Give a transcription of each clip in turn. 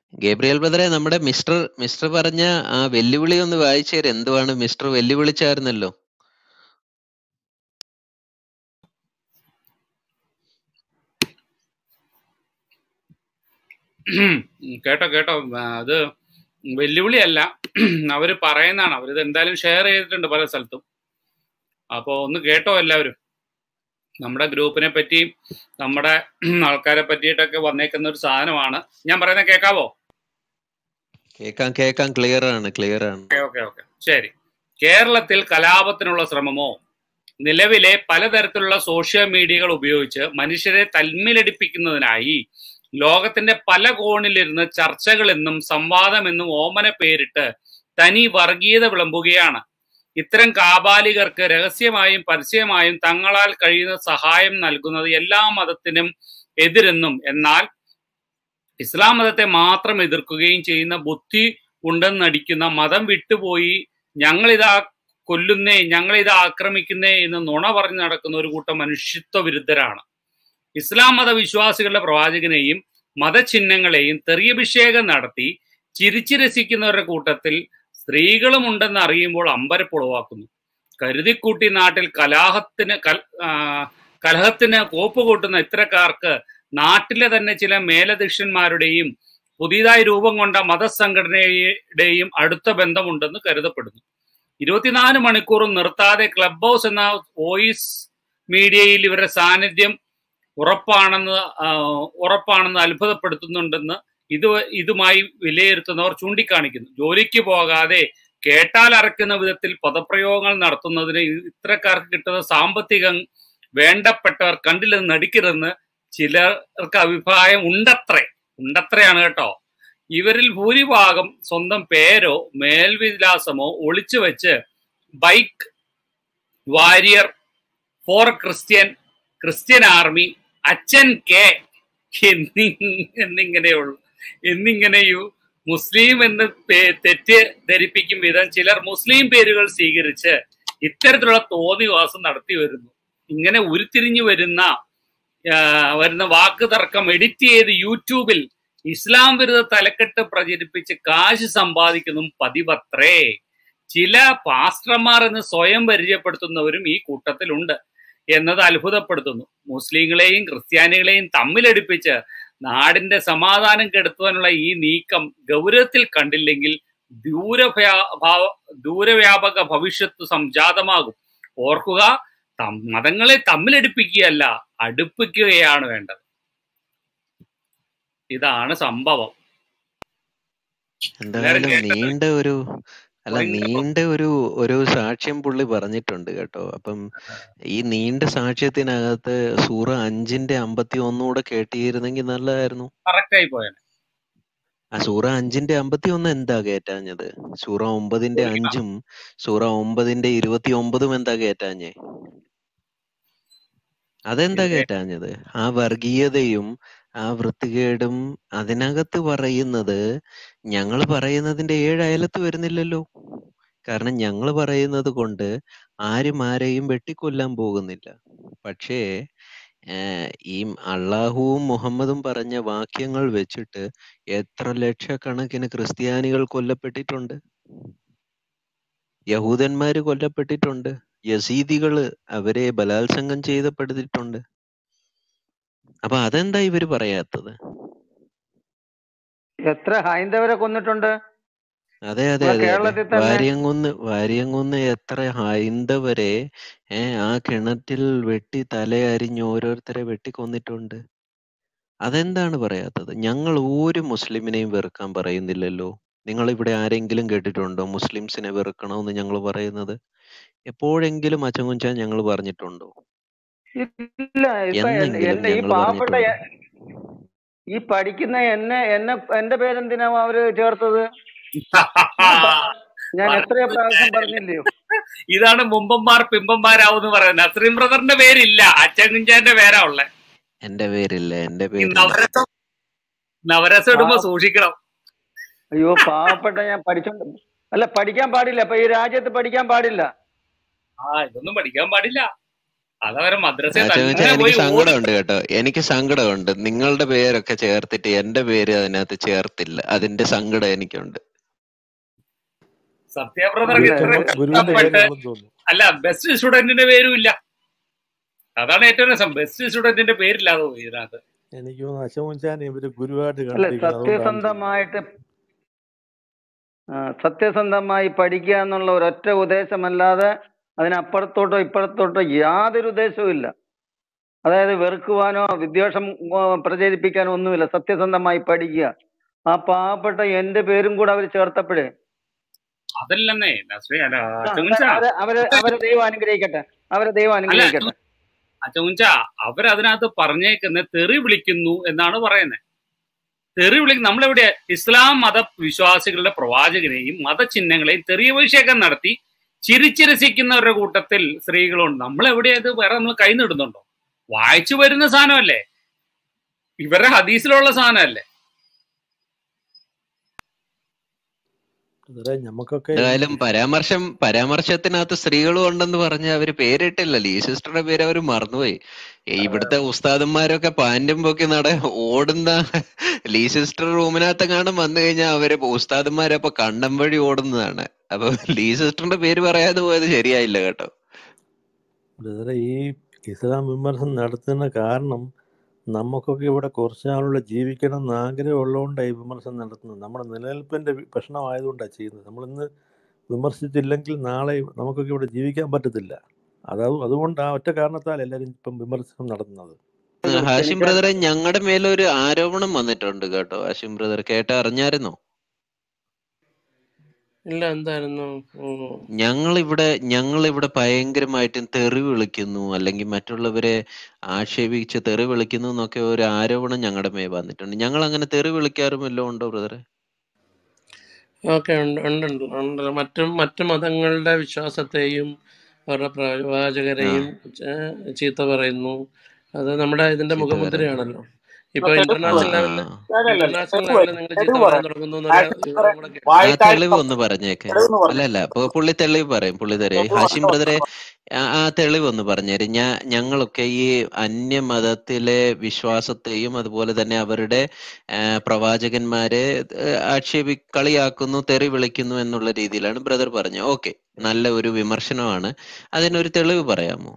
Gabriel ബ്രദറെ നമ്മുടെ mister mister പറഞ്ഞ ആ വെല്ലുവിളി ഒന്ന് വായിച്ചേര് എന്തുവാണ് മിസ്റ്റർ വെല്ലുവിളിച്ചായിരുന്നല്ലോ ഉം, കേട്ടോ കേട്ടോ ആ, അത് വെല്ലുവിളിയല്ല അവര് പറയുന്നതാണ് അവരിത് എന്തായാലും ഷെയർ ചെയ്തിട്ടുണ്ട് പല സ്ഥലത്തും അപ്പൊ ഒന്ന് കേട്ടോ എല്ലാവരും നമ്മുടെ ഗ്രൂപ്പിനെ പറ്റിയും നമ്മുടെ ആൾക്കാരെ പറ്റിയിട്ടൊക്കെ വന്നേക്കുന്ന ഒരു സാധനമാണ് ഞാൻ പറയുന്നത് കേൾക്കാവോ കേക്കാം കേക്കാം ക്ലിയർ ആണ് ക്ലിയർ ആണ് ഓക്കെ ഓക്കെ ഓക്കെ ശരി കേരളത്തിൽ കലാപത്തിനുള്ള ശ്രമമോ നിലവിലെ പലതരത്തിലുള്ള സോഷ്യൽ മീഡിയകൾ ഉപയോഗിച്ച് മനുഷ്യരെ തമ്മിലടിപ്പിക്കുന്നതിനായി ലോകത്തിന്റെ പല കോണിലിരുന്ന് ചർച്ചകളെന്നും സംവാദമെന്നും ഓമന പേരിട്ട് തനി വർഗീയത വിളമ്പുകയാണ് ഇത്തരം കാബാലികർക്ക് രഹസ്യമായും പരസ്യമായും തങ്ങളാൽ കഴിയുന്ന സഹായം നൽകുന്നത് എല്ലാ മതത്തിനും എതിരെന്നും എന്നാൽ ഇസ്ലാം മതത്തെ മാത്രം എതിർക്കുകയും ചെയ്യുന്ന ബുദ്ധി ഉണ്ടെന്ന് നടിക്കുന്ന മതം വിട്ടുപോയി ഞങ്ങളിതാ കൊല്ലുന്നേ ഞങ്ങളിതാ ആക്രമിക്കുന്നേ എന്ന് നുണ പറഞ്ഞു നടക്കുന്ന ഒരു കൂട്ടം മനുഷ്യത്വ വിരുദ്ധരാണ് ഇസ്ലാം മത വിശ്വാസികളുടെ പ്രവാചകനെയും മതചിഹ്നങ്ങളെയും തെറിയഭിഷേകം നടത്തി ചിരിച്ചു രസിക്കുന്നവരുടെ കൂട്ടത്തിൽ സ്ത്രീകളും ഉണ്ടെന്ന് അറിയുമ്പോൾ അമ്പരപ്പുളവാക്കുന്നു കരുതിക്കൂട്ടി നാട്ടിൽ കലാഹത്തിന് കൽ ആ, കലഹത്തിന് കോപ്പ് കൂട്ടുന്ന ഇത്തരക്കാർക്ക് നാട്ടിലെ തന്നെ ചില മേലധ്യക്ഷന്മാരുടെയും പുതിയതായി രൂപം കൊണ്ട മതസംഘടനയുടെയും അടുത്ത ബന്ധമുണ്ടെന്ന് കരുതപ്പെടുന്നു ഇരുപത്തിനാല് മണിക്കൂറും നിർത്താതെ ക്ലബ് ഹൗസ് എന്ന വോയിസ് മീഡിയയിൽ ഇവരുടെ സാന്നിധ്യം ഉറപ്പാണെന്ന് ആ, ഉറപ്പാണെന്ന് അത്ഭുതപ്പെടുത്തുന്നുണ്ടെന്ന് ഇത് ഇതുമായി വിലയിരുത്തുന്നവർ ചൂണ്ടിക്കാണിക്കുന്നു ജോലിക്ക് പോകാതെ കേട്ടാൽ അറക്കുന്ന വിധത്തിൽ പദപ്രയോഗങ്ങൾ നടത്തുന്നതിന് ഇത്തരക്കാർക്ക് കിട്ടുന്ന സാമ്പത്തികം വേണ്ടപ്പെട്ടവർ കണ്ടില്ലെന്ന് നടിക്കരുതെന്ന് ചിലർക്ക് അഭിപ്രായം ഉണ്ടത്രേ ഉണ്ടത്രയാണ് കേട്ടോ ഇവരിൽ ഭൂരിഭാഗം സ്വന്തം പേരോ മേൽവിലാസമോ ഒളിച്ചു വെച്ച് bike warrior for Christian Christian army അച്ഛൻ കെ എന്നി എന്നിങ്ങനെയുള്ള എന്നിങ്ങനെയു മുസ്ലിം എന്ന് പേ- തെറ്റിദ്ധരിപ്പിക്കും വിധം ചിലർ മുസ്ലിം പേരുകൾ സ്വീകരിച്ച് ഇത്തരത്തിലുള്ള തോന്നിവാസം നടത്തി വരുന്നു ഇങ്ങനെ ഉരുത്തിരിഞ്ഞു വരുന്ന ആ, വരുന്ന വാക്ക് തർക്കം എഡിറ്റ് ചെയ്ത് യൂട്യൂബിൽ ഇസ്ലാം വിരുദ്ധ തലക്കെട്ട് പ്രചരിപ്പിച്ച് കാശ് സമ്പാദിക്കുന്നതും പതിവത്രേ ചില പാസ്റ്റർമാർ എന്ന് സ്വയം പരിചയപ്പെടുത്തുന്നവരും ഈ കൂട്ടത്തിലുണ്ട് എന്നത് അത്ഭുതപ്പെടുത്തുന്നു മുസ്ലിങ്ങളെയും ക്രിസ്ത്യാനികളെയും തമ്മിലടിപ്പിച്ച് നാടിന്റെ സമാധാനം കെടുത്തുവാനുള്ള ഈ നീക്കം ഗൗരവത്തിൽ കണ്ടില്ലെങ്കിൽ ദൂരഭ്യാ- ഭാവ- ദൂരവ്യാപക ഭവിഷ്യത്ത് സംജാതമാകും ഓർക്കുക തം- മതങ്ങളെ തമ്മിലടിപ്പിക്കുകയല്ല അടുപ്പിക്കുകയാണ് വേണ്ടത് ഇതാണ് സംഭവം എന്തായാലും കേട്ടോ? നീണ്ട ഒരു അല്ല ഭയങ്കര- നീണ്ട ഒരു ഒരു സാക്ഷ്യം പുള്ളി പറഞ്ഞിട്ടുണ്ട് കേട്ടോ അപ്പം ഈ നീണ്ട സാക്ഷ്യത്തിനകത്ത് സൂറ അഞ്ചിന്റെ അമ്പത്തി ഒന്നുകൂടെ കേട്ടിരുന്നെങ്കിൽ നല്ലതായിരുന്നു കറക്റ്റ് ആയി പോയത് ആ സൂറ അഞ്ചിന്റെ അമ്പത്തി ഒന്ന് എന്താ കേറ്റാഞ്ഞത് സൂറ ഒമ്പതിന്റെ ഓർക്കണം. അഞ്ചും സൂറ ഒമ്പതിന്റെ ഇരുപത്തി ഒമ്പതും എന്താ കേറ്റാഞ്ഞേ അതെന്താ ഇല്ലേ? കേറ്റാഞ്ഞത് ആ വർഗീയതയും ആ വൃത്തികേടും അതിനകത്ത് പറയുന്നത് ഞങ്ങൾ പറയുന്നതിന്റെ ഏഴ് അയലത്ത് വരുന്നില്ലല്ലോ കാരണം ഞങ്ങൾ പറയുന്നത് കൊണ്ട് ആരും ആരെയും വെട്ടിക്കൊല്ലാൻ പോകുന്നില്ല പക്ഷേ ഏഹ് ഈ അള്ളാഹുവും മുഹമ്മദും പറഞ്ഞ വാക്യങ്ങൾ വെച്ചിട്ട് എത്ര ലക്ഷക്കണക്കിന് ക്രിസ്ത്യാനികൾ കൊല്ലപ്പെട്ടിട്ടുണ്ട് യഹൂദന്മാര് കൊല്ലപ്പെട്ടിട്ടുണ്ട് യസീദികള് അവരെ ബലാത്സംഗം ചെയ്തപ്പെടുത്തിയിട്ടുണ്ട് അപ്പൊ അതെന്താ ഇവര് പറയാത്തത് എത്ര ഹൈന്ദവരെ കൊന്നിട്ടുണ്ട് അതെ അതെ നമ്മുടെ അതെ അതെ കേരളത്തിൽ തന്നെ വാര്യംകുന്ന് വാര്യംകുന്ന് എത്ര ഹൈന്ദവരെ ഏ ആ കിണറ്റിൽ വെട്ടി തലയരിഞ്ഞ് ഓരോരുത്തരെ വെട്ടിക്കൊന്നിട്ടുണ്ട് അതെന്താണ് പറയാത്തത് ഞങ്ങൾ ഒരു മുസ്ലിമിനെയും വെറുക്കാൻ പറയുന്നില്ലല്ലോ നിങ്ങൾ ഇവിടെ ആരെങ്കിലും കേട്ടിട്ടുണ്ടോ മുസ്ലിംസിനെ വെറുക്കണമെന്ന് ഞങ്ങൾ പറയുന്നത് എപ്പോഴെങ്കിലും അച്ചങ്കുഞ്ചാൻ ഞങ്ങൾ പറഞ്ഞിട്ടുണ്ടോ ഇല്ല ഇപ്പൊ എൻ- എന്നെങ്കിലും എന്റെ ഈ ഞങ്ങൾ പാവപ്പെട്ട പറഞ്ഞിട്ടുണ്ടോ എ- ഈ പഠിക്കുന്ന എന്നെ എന്നെ എന്റെ പേരെന്തിനാ അവര് ചേർത്തത് ഞാൻ എത്രയോ പ്രാവശ്യം പറഞ്ഞില്ലയോ ഇതാണ് മുമ്പന്മാർ പിമ്പന്മാരാവെന്ന് പറയുന്നത് നസ്രീം ബ്രദറിന്റെ പേരില്ല അച്ഛൻ കുഞ്ചാന്റെ പേരാ ഉള്ളെ എന്റെ പേരില്ല എന്റെ ഈ പേരില്ല നവരസം നവരസം ഇടുമ്പോ പാവ- സൂക്ഷിക്കണം അയ്യോ പാവപ്പെട്ട ഞാൻ പഠിച്ചോണ്ട് അല്ല പഠിക്കാൻ പാടില്ല ഇപ്പൊ ഈ രാജ്യത്ത് പഠിക്കാൻ പാടില്ല ആ ഇതൊന്നും പഠിക്കാൻ പാടില്ല അതവരെ മദ്രസയിൽ ആശാൻ തന്നെ വെച്ചാൽ പോയി എനിക്ക് ഓടി സങ്കടമുണ്ട് കേട്ടോ എനിക്ക് സങ്കടമുണ്ട് നിങ്ങളുടെ പേരൊക്കെ ചേർത്തിട്ട് എന്റെ പേര് അതിനകത്ത് ചേർത്തില്ല അതിന്റെ സങ്കടം എനിക്കുണ്ട് സത്യബ്രദർക്ക് അല്ല ഇത്ര ഗുരുവിന്റെ കഷ്ടപ്പെട്ട് പേരുകളും തോന്നുന്നു അല്ല ബെസ്റ്റ് സ്റ്റുഡന്റിന്റെ പേരും ഇല്ല അതാണ് ഏറ്റവും രസം ബെസ്റ്റ് സ്റ്റുഡന്റിന്റെ പേരില്ലാതെ പോയി ഇതിനകത്ത് എനിക്ക് തോന്നുന്നു അശോചാൻ ഇവര് ഗുരുവായിട്ട് അല്ല കണ്ടിരിക്കുന്നത് അതുകൊണ്ടാണ് ചെയ്യുന്നത് സത്യസന്ധമായിട്ട് ആ, സത്യസന്ധമായി പഠിക്കുക എന്നുള്ള ഒരൊറ്റ ഉദ്ദേശമല്ലാതെ അതിനപ്പുറത്തോട്ടോ ഇപ്പുറത്തോട്ടോ യാതൊരു ഉദ്ദേശവും ഇല്ല അതായത് വെറുക്കുവാനോ വിദ്വേഷം ആ, പ്രചരിപ്പിക്കാനോ ഒന്നുമില്ല സത്യസന്ധമായി പഠിക്കുക ആ പാവപ്പെട്ട എന്റെ പേരും കൂടെ അവർ ചേർത്തപ്പോഴേ അതല്ലെന്നേ നസ്രി അല്ല ആ, അച്ചമുഞ്ച അവരെ അവരെ അവരെ ദൈവം അനുഗ്രഹിക്കട്ടെ അവരെ ദൈവം അല്ല അനുഗ്രഹിക്കട്ടെ അച്ചമുഞ്ച അവരതിനകത്ത് പറഞ്ഞേക്കുന്ന തെറി വിളിക്കുന്നു എന്നാണ് പറയുന്നത് തെറി വിളിക്കുന്ന നമ്മളെവിടെ ഇസ്ലാം മത വിശ്വാസികളുടെ പ്രവാചകനെയും മതചിഹ്നങ്ങളെയും തെറിയഭിഷേകം നടത്തി ചിരിച്ചിരസിക്കുന്നവരുടെ കൂട്ടത്തിൽ സ്ത്രീകളുണ്ട് നമ്മളെവിടെ ഇത് വേറെ നമ്മൾ കൈ നിടുന്നുണ്ടോ വായിച്ചു വരുന്ന സാധനമല്ലേ ഇവരുടെ ഹദീസിലുള്ള സാധനമല്ലേ അതുവരെ നമുക്കൊക്കെ എന്തായാലും പരാമർശം പരാമർശത്തിനകത്ത് സ്ത്രീകളും ഉണ്ടെന്ന് പറഞ്ഞ് അവര് പേരിട്ടില്ല ലീ സിസ്റ്ററുടെ പേര് അവര് മറന്നുപോയി ഈ ഇവിടുത്തെ ഉസ്താദന്മാരൊക്കെ പാൻറ്റും പൊക്കി നട ഓടുന്ന ലീ സിസ്റ്റർ റൂമിനകത്തെങ്ങാനും വന്നു കഴിഞ്ഞാൽ അവര് ഉസ്താദന്മാരപ്പൊ കണ്ടം വഴി ഓടുന്നതാണ് അപ്പൊ ലീ സിസ്റ്ററിന്റെ പേര് പറയാതെ പോയത് ശരിയായില്ല കേട്ടോ ബ്രദറെ ഈ ഇസ്ലാം വിമർശനം നടത്തുന്ന കാരണം നമുക്കൊക്കെ ഇവിടെ കുറച്ച് നാളുള്ള ജീവിക്കണം എന്ന് ആഗ്രഹമുള്ളതുകൊണ്ടാണ് ഈ വിമർശനം നടത്തുന്നത് നമ്മുടെ നിലനിൽപ്പിൻ്റെ പ്രശ്നമായതുകൊണ്ടാണ് ചെയ്യുന്നത് നമ്മളിന്ന് വിമർശിച്ചില്ലെങ്കിൽ നാളെ നമുക്കൊക്കെ ഇവിടെ ജീവിക്കാൻ പറ്റത്തില്ല അത് അതുകൊണ്ട് ആ ഒറ്റ കാരണത്താൽ എല്ലാവരും ഇപ്പം വിമർശനം നടത്തുന്നത് ഹാഷിം ക്ഷണിക്കാൻ ബ്രദറെ ഞങ്ങളുടെ മേലൊരു ആരോപണം വന്നിട്ടുണ്ട് കേട്ടോ ഹാഷിം ബ്രദർ കേട്ട അറിഞ്ഞായിരുന്നോ ഇല്ല എന്തായിരുന്നു ഉം. ഞങ്ങളിവിടെ ഞങ്ങളിവിടെ ഭയങ്കരമായിട്ടും തെറി വിളിക്കുന്നു അല്ലെങ്കിൽ മറ്റുള്ളവരെ ആക്ഷേപിച്ച് തെറി വിളിക്കുന്നു എന്നൊക്കെ ഒരു ആരോപണം ഞങ്ങളുടെ മേൽ വന്നിട്ടുണ്ട് ഞങ്ങൾ അങ്ങനെ തെറി വിളിക്കാറും വല്ലതും ഉണ്ടോ ബ്രദറെ ഓക്കെ ഉണ്ട് ഉണ്ട് ഉണ്ട് ഉണ്ട് മറ്റു മറ്റു മതങ്ങളുടെ വിശ്വാസത്തെയും അവരുടെ ആ പ്രവാചകരെയും ഏഹ്, ചീത്ത പറയുന്നു അത് നമ്മുടെ ഇതിന്റെ ചീത്ത പറയുന്നു മുഖമുദ്രയാണല്ലോ ഇപ്പൊ തെളിവ് ഇന്റർനാഷണൽ ആ ലെവലില് അല്ലല്ല ഇന്റർനാഷണൽ തെളിവ് ലെവലിൽ നിങ്ങൾ തെളിവ് ചീത്ത പറ പറയാൻ തുടങ്ങുന്നു എന്നൊരു ആഴ്ച വിവരം കൂടെ കേട്ടു ആ വായിട്ടാഴ്ച തെളിവ് ഒന്ന് പറഞ്ഞേക്കെ തെളിവെന്ന് പറഞ്ഞു അല്ല അല്ല പു- പുള്ളി തെളിവ് പറയും പുള്ളി തരും തെളിവ് ഹാഷിം പറഞ്ഞു ബ്രദറെ ആ ആ തെളിവ് ഒന്ന് പറഞ്ഞേരും ഞാൻ ഞങ്ങളൊക്കെ ഈ അന്യമതത്തിലെ വിശ്വാസത്തെയും അതുപോലെ തന്നെ അവരുടെ ആ, പ്രവാചകന്മാരെ ആ, ആക്ഷേപി കളിയാക്കുന്നു തെറി വിളിക്കുന്നു എന്നുള്ള രീതിയിലാണ് ബ്രദർ പറഞ്ഞത് ഓക്കെ നല്ല ഒരു വിമർശനമാണ് അതിനൊരു തെളിവ് പറയാമോ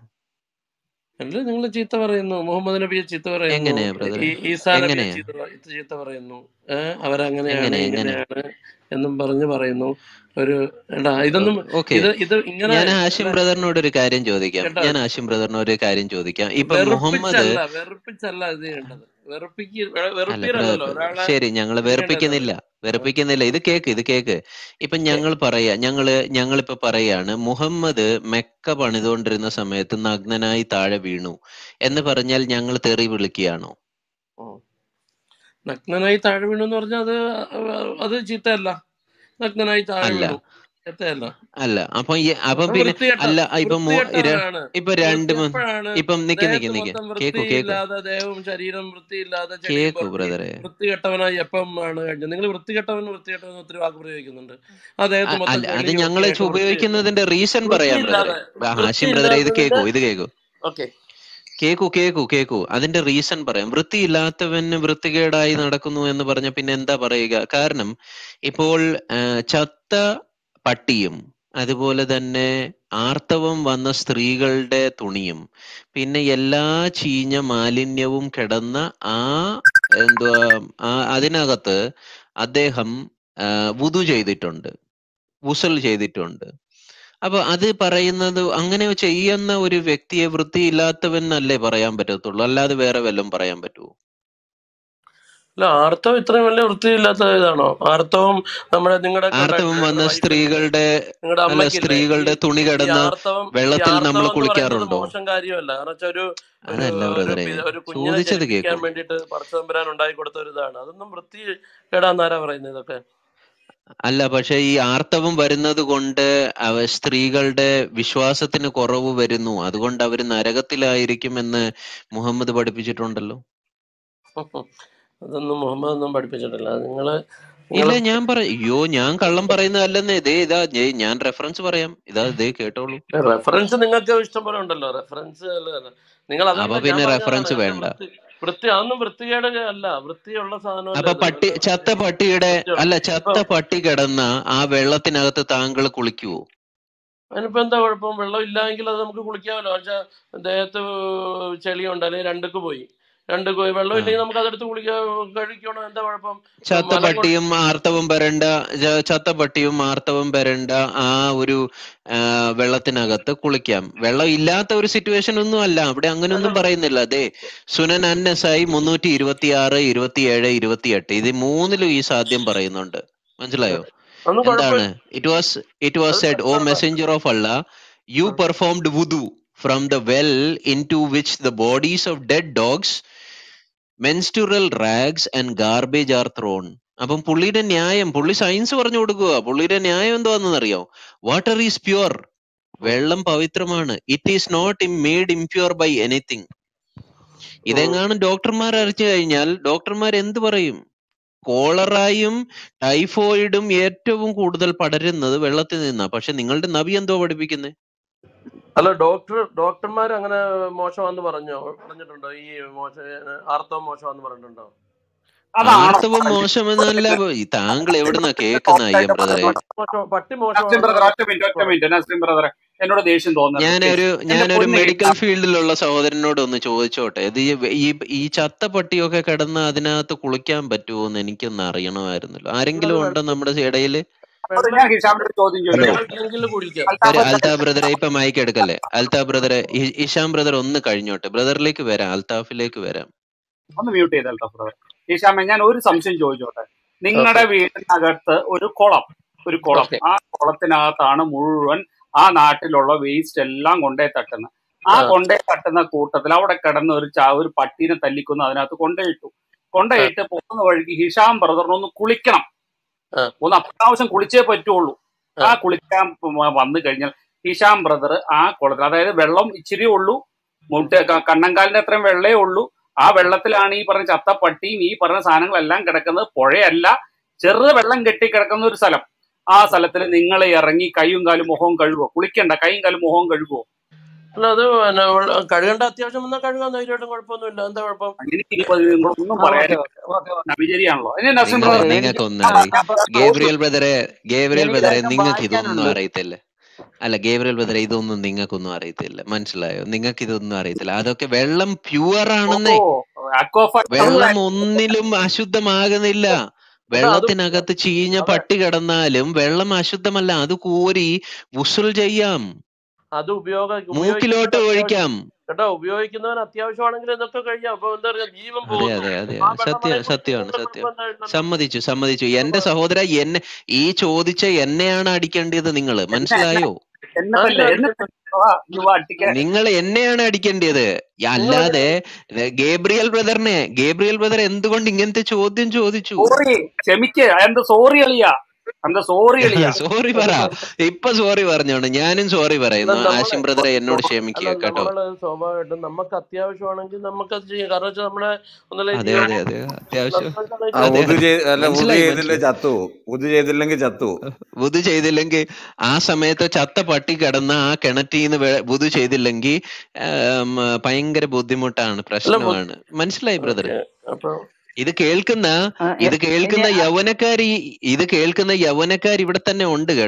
അല്ല നിങ്ങൾ ചീത്ത പറയുന്നു മുഹമ്മദ് നബിയെ ചീത്ത പറയുന്നു എങ്ങനെയാ ബ്രദറെ ഈ ഈസാ നബിയെ എങ്ങനെയാ ചീത്ത പ- ചീത്ത പറയുന്നു ഏഹ് അവരങ്ങനെയാണ് എങ്ങനെ എങ്ങനെ ഇങ്ങനെയാണ് എന്നും പറഞ്ഞ് പറയുന്നു ഒരു എടാ ഇതൊന്നും ഓക്കെ ഇത് ഇത് ഇങ്ങനെ ഞാൻ ആഷിം അല്ല ബ്രദറിനോട് ഒരു കാര്യം ചോദിക്കാം കേട്ടോ ഞാൻ ആഷിം ബ്രദറിനോട് ഒരു കാര്യം ചോദിക്കാം ഇപ്പൊ മുഹമ്മദ് വെറുപ്പിച്ചല്ല വെറുപ്പിച്ചല്ല ഇത് ചെയ്യേണ്ടത് വെറുപ്പിക്ക് വെ- അല്ല വെറുപ്പീരല്ലല്ലോ ബ്ര- ഒരാളെ ശരി ഞങ്ങൾ ചെയ്യേണ്ടത് വെറുപ്പിക്കുന്നില്ല വെറുപ്പിക്കുന്നില്ല ഇത് കേക്ക് ഇത് കേക്ക് ഇപ്പൊ ഞങ്ങൾ പറയാ ഞങ്ങള് ഞങ്ങളിപ്പോ പറയാണ് മുഹമ്മദ് മെക്ക പണിതുകൊണ്ടിരുന്ന സമയത്ത് നഗ്നനായി താഴെ വീണു എന്ന് പറഞ്ഞാൽ ഞങ്ങൾ തെറി വിളിക്കുകയാണോ ഉം. നഗ്നനായി താഴെ വീണു എന്ന് പറഞ്ഞാൽ അത് അത് ചീത്തയല്ല നഗ്നനായി താഴെ അല്ല വീണു ചീത്തയല്ല അല്ല അപ്പൊ ഈ അപ്പം അത് പിന്നെ വൃത്തികെട്ട അല്ല ഇപ്പൊ മു- ര- വൃത്തികെട്ടവനാണ് ഇപ്പൊ രണ്ട് വൃത്തി മ- എപ്പോഴാണ് ഇപ്പം നിക്ക് നിക്ക് ദേഹത്ത് നിക്ക് മൊത്തം കേക്കു കേക്കു വൃത്തിയില്ലാതെ ദേഹവും ശരീരം വൃത്തിയില്ലാതെ ചെടിയും കേക്കു പുറത്തി ബ്രദറെ വൃത്തികെട്ടവനായി എപ്പം ആണ് കഴിഞ്ഞത് നിങ്ങൾ വൃത്തികെട്ടവൻ വൃത്തികെട്ടവൻ എന്ന് ഒത്തിരി വാക്ക് പ്രയോഗിക്കുന്നുണ്ട് ആ ദേഹത്ത് അ- മൊത്തം അല്ല അത് ചെളി ഞങ്ങൾ വൃത്തിയായിട്ട് വൃത്തി ഉപയോഗിക്കുന്നതിന്റെ റീസൺ പറയാം ബ്രദറെ വൃത്തിയില്ലാതെ ഹാഷിം ബ്രദറെ ഇത് കേക്കു വൃത്തിയില്ലാത്തതിന്റെ ഇത് കേക്കു ഓക്കെ കേക്കു കേക്കു കേക്കു അതിന്റെ റീസൺ പറയാം വൃത്തിയില്ലാത്തവന് വൃത്തികേടായി നടക്കുന്നു എന്ന് പറഞ്ഞ പിന്നെ എന്താ പറയുക കാരണം ഇപ്പോൾ ആ, ചത്ത പട്ടിയും അതുപോലെ തന്നെ ആർത്തവം വന്ന സ്ത്രീകളുടെ തുണിയും പിന്നെ എല്ലാ ചീഞ്ഞ മാലിന്യവും കിടന്ന ആ എന്തുവാ ആ അതിനകത്ത് അദ്ദേഹം ആ, വുതു ചെയ്തിട്ടുണ്ട് വുസൽ ചെയ്തിട്ടുണ്ട് അപ്പൊ അത് പറയുന്നത് അങ്ങനെ ചെയ്യുന്ന ഒരു വ്യക്തിയെ വൃത്തിയില്ലാത്തവൻ അല്ലേ പറയാൻ പറ്റത്തുള്ളൂ അല്ലാതെ വേറെ വല്ലതും പറയാൻ പറ്റുമോ അല്ല ആർത്തവം ഇത്രയും വലിയ വൃത്തിയില്ലാത്ത ഇതാണോ ആർത്തവം നമ്മുടെ നിങ്ങളുടെ ആർത്തവം വന്ന സ്ത്രീകളുടെ നിങ്ങളുടെ അല്ല അമ്മയ്ക്കില്ലേ ഈ സ്ത്രീകളുടെ തുണി ഈ കിടന്ന് ആർത്തവം ഈ വെള്ളത്തിൽ ആർത്തവം നമ്മൾ എന്ന് പറയുന്നത് കുളിക്കാറുണ്ടോ മോശം കാര്യമല്ല കാരണം വെച്ചാൽ ഒരു ഒരു അതല്ല ഒരു ബ്രദറെ പി- ഒരു കുഞ്ഞിനെ ചോദിച്ചത് ജനിപ്പിക്കാൻ കേക്കൂ വേണ്ടിയിട്ട് പടച്ചതമ്പുരാൻ ഉണ്ടാക്കി കൊടുത്ത ഒരു ഇതാണ് അതൊന്നും വൃത്തി കേടാന്നാരാ പറയുന്നത് ഇതൊക്കെ അല്ല പക്ഷെ ഈ ആർത്തവം വരുന്നത് കൊണ്ട് അവ സ്ത്രീകളുടെ വിശ്വാസത്തിന് കുറവ് വരുന്നു അതുകൊണ്ട് അവര് നരകത്തിലായിരിക്കുമെന്ന് മുഹമ്മദ് പഠിപ്പിച്ചിട്ടുണ്ടല്ലോ അതൊന്നും മുഹമ്മദ് ഒന്നും പഠിപ്പിച്ചിട്ടില്ല നിങ്ങൾ ഇല്ല നിങ്ങൾ ഞാൻ പറ അയ്യോ ഞാൻ കള്ളം പറയുന്നതല്ലെന്നേ ഇതേ ഇതാ ദേ- ഞാൻ റെഫറൻസ് പറയാം ഇതാ ഇതേ കേട്ടോളൂ റെഫറൻസ് നിങ്ങൾക്ക് ഇഷ്ടം പോലെ ഉണ്ടല്ലോ റെഫറൻസ് നിങ്ങൾ അപ്പൊ അതല്ല ഞാൻ പിന്നെ പറഞ്ഞതാണ് റെഫറൻസ് എന്ത് വേണ്ട വൃത്തി വൃത്തി അതൊന്നും വൃത്തികേട് അല്ല വൃത്തിയുള്ള സാധനമല്ല അപ്പൊ ഇത് പട്ടി നല്ല ചത്ത പട്ടിയുടെ വൃത്തിയുള്ള അല്ല ഇപ്പൊ ചത്ത പട്ടി കിടന്ന ആ വെള്ളത്തിനകത്ത് താങ്കൾ കുളിക്കുവോ അതിനിപ്പോ എന്താ കുഴപ്പം വെള്ളം ഇല്ലെങ്കിൽ അത് നമുക്ക് കുളിക്കാമല്ലോ പക്ഷെ ദേഹത്ത് ചെളിയുണ്ട് അല്ലെങ്കിൽ രണ്ടുക്ക് പോയി രണ്ടുക്ക് പോയി വെള്ളം ആ ഇല്ലെങ്കിൽ നമുക്ക് അതെടുത്ത് കുളിക്കാ കഴിക്കണം എന്താ കുഴപ്പം ചത്ത മലം കൊണ്ട് പട്ടിയും ആർത്തവം വരണ്ട ച- ചത്ത പട്ടിയും ആർത്തവം വരണ്ട ആ ഒരു ആ, വെള്ളത്തിനകത്ത് കുളിക്കാം വെള്ളം ഇല്ലാത്ത ഒരു സിറ്റുവേഷൻ ഒന്നും അല്ല അവിടെ അല്ല അങ്ങനെയൊന്നും പറയുന്നില്ല അതെ സുനൻ അന്നസായി മുന്നൂറ്റി ഇരുപത്തി ആറ് ഇരുപത്തിയേഴ് ഇരുപത്തിയെട്ട് ഇത് മൂന്നിലും ഈ സാധ്യം പറയുന്നുണ്ട് മനസ്സിലായോ ഒന്നും എന്താണ് കുഴപ്പമില്ല ഇറ്റ് വാസ് ഇറ്റ് വാസ് അത് സെഡ് ഓ കുഴപ്പമില്ല messenger of Allah you um. Performed wudu from the well into which the bodies of dead dogs menstrual rags and garbage are thrown അപ്പം പുള്ളിയുടെ ന്യായം പുള്ളി സയൻസ് പറഞ്ഞു കൊടുക്കുക പുള്ളിയുടെ ന്യായം എന്താണെന്നറിയോ വാട്ടർ ഈസ് പ്യുവർ ഉം. വെള്ളം പവിത്രമാണ് it is not made impure by anything um. ഇതെങ്ങാനും ഡോക്ടർമാർ അറിച്ചു കഴിഞ്ഞാൽ ഡോക്ടർമാർ എന്ത് പറയും കോളറായും ടൈഫോയിഡും ഏറ്റവും കൂടുതൽ പടരുന്നത് വെള്ളത്തിൽ നിന്നാ പക്ഷെ നിങ്ങളുടെ നബി എന്തോ പഠിപ്പിക്കുന്നത് അല്ല ഡോക്ടർ ഡോക്ടർമാർ അങ്ങനെ മോശമാന്ന് പറഞ്ഞോ പറഞ്ഞിട്ടുണ്ടോ ഈ മോശം ആർത്തവം മോശമാന്ന് പറഞ്ഞിട്ടുണ്ടോ അതാണോ ആർത്തവം മോശമെന്നല്ല ഈ താങ്കൾ എവിടുന്നാ കേക്കുന്ന അയ്യം ബ്രദറെ മോശം പട്ടി നസ്ലിം മോശമാണെന്ന് ബ്രദർ ഒറ്റ മിനിറ്റ് ഒറ്റ മിനിറ്റ് നസ്ലിം ബ്രദറെ എന്നോട് ദേഷ്യം തോന്നരുത് പ്ലീസ് ഞാനൊരു എന്റെ ഞാനൊരു പൊന്ന് മെഡിക്കൽ കേൾക്കാം ഫീൽഡിലുള്ള സഹോദരനോട് ഒന്ന് ചോദിച്ചോട്ടെ ഇത് ഈ ഈ ഈ ചത്ത പട്ടിയൊക്കെ കിടന്ന് അതിനകത്ത് കുളിക്കാൻ പറ്റുമോ എന്ന് എനിക്കൊന്ന് അറിയണമായിരുന്നല്ലോ അത് ആരെങ്കിലും ഉണ്ടോ വെള്ളം നമ്മുടെ ഇടയില് അത് വെള്ളം ഞാൻ ഹിഷാമിന്റെ ചോദ്യം ഹലോ ചോദിക്കാം വെള്ളം ഇല്ലെങ്കിൽ കുളിക്കാം ഒരു അൽത്താഫ് അൽത്താ ബ്രദറെ ഇപ്പൊ മൈക്ക് എടുക്കല്ലേ അൽത്താ ബ്രദറെ ഇ- ഇഷാം ബ്രദർ ഒന്ന് കഴിഞ്ഞോട്ടെ ബ്രദറിലേക്ക് വരാം അൽത്താഫിലേക്ക് വരാം ഒന്ന് മ്യൂട്ട് ചെയ്ത് അൽത്താഫ് ബ്രദർ ഹിഷാമെ ഞാൻ ഒരു സംശയം ചോദിച്ചോട്ടെ നിങ്ങളുടെ ഓക്കെ വീടിനകത്ത് ഒരു കുളം ഒരു കുളം ഓക്കെ ആ കുളത്തിനകത്താണ് മുഴുവൻ ആ നാട്ടിലുള്ള വേസ്റ്റ് എല്ലാം കൊണ്ടേ തട്ടുന്നത് ആ ആ കൊണ്ടേ തട്ടുന്ന കൂട്ടത്തിൽ അവിടെ കിടന്ന ഒരു ചാ ഒരു പട്ടീനെ തല്ലിക്കൊന്ന് അതിനകത്ത് കൊണ്ടേയിട്ടു ആ കൊണ്ടേയിട്ട് പോകുന്ന വഴിക്ക് ഹിഷാം ബ്രദറിനൊന്ന് കുളിക്കണം ആ ഒന്ന് അത്യാവശ്യം കുളിച്ചേ പറ്റുള്ളൂ ആ ആ കുളിക്കാൻ പ- വന്നു കഴിഞ്ഞാൽ ഹിഷാം ബ്രദർ ആ കുളത്തിൽ അതായത് വെള്ളം ഇച്ചിരി ഉള്ളൂ മുട്ട ക- കണ്ണങ്കാലിന്റെ അത്രയും വെള്ളേ ഉള്ളൂ ആ വെള്ളത്തിലാണ് ഈ പറഞ്ഞ ചത്ത പട്ടിയും ഈ പറഞ്ഞ സാധനങ്ങളെല്ലാം കിടക്കുന്നത് പുഴയല്ല ചെറു വെള്ളം കെട്ടി കിടക്കുന്ന ഒരു സ്ഥലം ആ സ്ഥലത്തിൽ നിങ്ങൾ ഇറങ്ങി കൈയും കാലും മുഖവും കഴുകുമോ കുളിക്കണ്ട കൈയും കാലും മുഖവും കഴുകുമോ അല്ല അത് പിന്നെ വെള്ളം കഴുകേണ്ട അത്യാവശ്യം വന്നാൽ കഴുകാൻ ധൈര്യമായിട്ടും കുഴപ്പമൊന്നുമില്ല എന്താ കുഴപ്പം എനിക്ക് ഇനിയിപ്പോ ഇത് നിങ്ങളൊന്നും ആ ഓക്കെ പറയാനില്ല ഓക്കെ ഓക്കെ ഓക്കെ നബിചരിയാണല്ലോ അതിന് നസീം നിങ്ങൾ ബ്രദർ എനിക്ക് നിങ്ങൾക്ക് ആ ഒന്നറി ഞാൻ പറ- ഗേബ്രിയൽ ബ്രദറെ ഗേബ്രിയൽ എനിക്ക് ബ്രദറെ രണ്ടും നിങ്ങൾക്ക് ഇതൊന്നും വായിക്കാനുണ്ട് അറിയത്തില്ല അല്ല ഗേബ്രിയൽ ബ്രദറെ ഇതൊന്നും നിങ്ങൾക്കൊന്നും അറിയത്തില്ല മനസ്സിലായോ നിങ്ങൾക്ക് ഇതൊന്നും അറിയത്തില്ല അതൊക്കെ വെള്ളം പ്യുവർ ഓ ആണെന്നേ അക്വാഫൈറ്റ് വെള്ളം ഒന്നിലും അശുദ്ധമാകുന്നില്ല അല്ല അത് വെള്ളത്തിനകത്ത് ചീഞ്ഞ അതെ പട്ടി കിടന്നാലും വെള്ളം അശുദ്ധമല്ല അത് കോരി ഉസുൽ ചെയ്യാം അത് ഉപയോഗ മൂക്കിലോട്ട് ഉപയോഗിക്കുന്നവൻ അത്യാവശ്യം ഒഴിക്കാം കേട്ടോ ഉപയോഗിക്കുന്നവൻ അത്യാവശ്യമാണെങ്കിൽ ഇതൊക്കെ കഴിയാം അപ്പൊ എന്താ പറയാ ജീവൻ അതെ പോകുന്നു അതെ അതെ ആ അതെ വെള്ളം സത്യം വേണേ കുടിച്ച് സത്യമാണ് നിങ്ങളുടെ സത്യം കുടുംബം എന്താ സമ്മതിച്ചു സമ്മതിച്ചു അപ്പൊ എന്റെ സഹോദര എന്നെ ഈ ചോദിച്ച എന്നെയാണ് അടിക്കേണ്ടത് നിങ്ങൾ എന്നെ എന്നെ മനസ്സിലായോ എന്നെ ആരും തല്ലേ എന്നെ അടിക്കണ്ട യുവ അട്ടിക്കാൻ നിങ്ങൾ എന്നെയാണ് അടിക്കേണ്ടത് നിങ്ങൾ അല്ലാതെ ഗേബ്രിയൽ ബ്രദറിനെ ഗേബ്രിയൽ ബ്രദർ എന്തുകൊണ്ട് ഇങ്ങനത്തെ ചോദ്യം ചോദിച്ചു സോറി ക്ഷമിക്ക് എന്ത് സോറി അളിയാ എന്ത് സോറി അളിയാ സോറി പറ ഇപ്പൊ സോറി പറഞ്ഞോണ്ട് ഞാനും സോറി അല്ല പറയുന്നു നമ്മള് ആശിം ബ്രദറെ എന്നോട് അല്ല ക്ഷമിക്കുക കേട്ടോ നമ്മള് സ്വാഭാവികമായിട്ടും നമുക്ക് അത്യാവശ്യമാണെങ്കിൽ നമുക്ക് അത് ചെയ്യാം കാരണം വെച്ചാൽ നമ്മളെ ഒന്നല്ലേ അതെ ജീവൻ അതെ അതെ അത്യാവശ്യം ആ അതെ ഉദു അതെ ചെയ്ത് അല്ല ഉദു മനസ്സിലായി ചെയ്തില്ല മനസ്സിലായി ചത്തു ഉദു ചെയ്തില്ലെങ്കിൽ ചത്തു വുതു ചെയ്തില്ലെങ്കിൽ ആ സമയത്ത് ചത്ത പട്ടി കിടന്ന ആ കിണറ്റിന്ന് വുതു ചെയ്തില്ലെങ്കിൽ ആം, ഭയങ്കര ബുദ്ധിമുട്ടാണ് അല്ല പ്രശ്നമാണ് മനസ്സിലായി ബ്രദർ ഓക്കെ അപ്പൊ ഇത് കേൾക്കുന്ന ആ, ഇത് എ- കേൾക്കുന്ന ഇനി ആ- യൗവനക്കാർ ഈ ഇത് കേൾക്കുന്ന യൗവനക്കാർ ഇവിടെ തന്നെ ഉണ്ട് കേട്ടോ